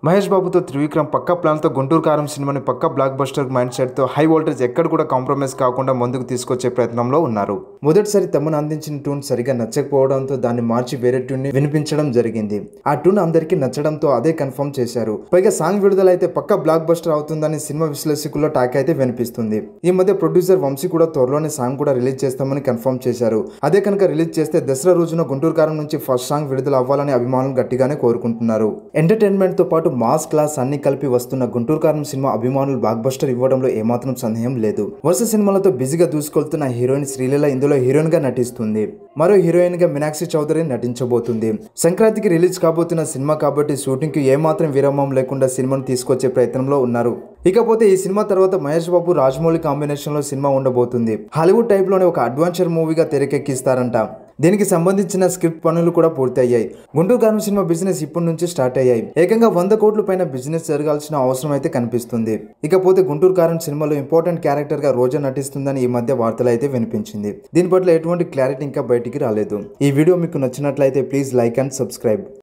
మహేష్ బాబుతో త్రివిక్రమ్ పక్క ప్లాన్తో గుంటూరు కారం సినిమాని పక్క బ్లాక్ బస్టర్ మైండ్ సెట్తో హై వోల్టేజ్ ఎక్కడ కూడా కాంప్రమైజ్ కాకుండా ముందుకు తీసుకొచ్చే ప్రయత్నంలో ఉన్నారు మొదటిసారి తమను అందించిన ట్యూన్ సరిగా నచ్చకపోవడంతో దాన్ని మార్చి వేరే ట్యూన్ ని వినిపించడం జరిగింది ఆ ట్యూన్ అందరికీ నచ్చడంతో అదే కన్ఫర్మ్ చేశారు పైగా సాంగ్ విడుదలైతే పక్క బ్లాక్ బస్టర్ అవుతుందని సినిమా విశ్లేషకుల్లో టాక్ అయితే వినిపిస్తుంది ఈ మధ్య ప్రొడ్యూసర్ వంశీ కూడా త్వరలోనే సాంగ్ కూడా రిలీజ్ చేస్తామని కన్ఫర్మ్ చేశారు అదే కనుక రిలీజ్ చేస్తే దసరా రోజున గుంటూరు కారం నుంచి ఫస్ట్ సాంగ్ విడుదల అవ్వాలని అభిమానులు గట్టిగానే కోరుకుంటున్నారు ఎంటర్టైన్మెంట్ తో పాటు మాస్ క్లాస్ అన్ని కలిపి వస్తున్న గుంటూరు కారం సినిమా అభిమానులు బ్లాక్ బస్టర్ ఇవ్వడంలో ఏమాత్రం సందేహం లేదు వరుస సినిమాలతో బిజీగా దూసుకెళ్తున్న హీరోయిన్ శ్రీలీల ఇందులో హీరోయిన్ గా నటిస్తుంది మరో హీరోయిన్ గా మీనాక్షి చౌదరి నటించబోతుంది సంక్రాంతికి రిలీజ్ కాబోతున్న సినిమా కాబట్టి షూటింగ్ కి ఏమాత్రం విరామం లేకుండా సినిమాను తీసుకొచ్చే ప్రయత్నంలో ఉన్నారు ఇకపోతే ఈ సినిమా తర్వాత మహేష్ బాబు రాజమౌళి కాంబినేషన్ లో సినిమా ఉండబోతుంది హాలీవుడ్ టైప్ లోనే ఒక అడ్వెంచర్ మూవీగా తెరకెక్కిస్తారంట దీనికి సంబంధించిన స్క్రిప్ట్ పనులు కూడా పూర్తయ్యాయి గుంటూరు గారం సినిమా బిజినెస్ ఇప్పటి నుంచి స్టార్ట్ అయ్యాయి ఏకంగా వంద కోట్ల పైన బిజినెస్ జరగాల్సిన అవసరం అయితే కనిపిస్తుంది ఇకపోతే గుంటూరు కారం సినిమాలో ఇంపార్టెంట్ క్యారెక్టర్ గా రోజా నటిస్తుందని ఈ మధ్య వార్తలు అయితే వినిపించింది దీని పట్ల ఎటువంటి క్లారిటీ ఇంకా బయటికి రాలేదు ఈ వీడియో మీకు నచ్చినట్లయితే ప్లీజ్ లైక్ అండ్ సబ్స్క్రైబ్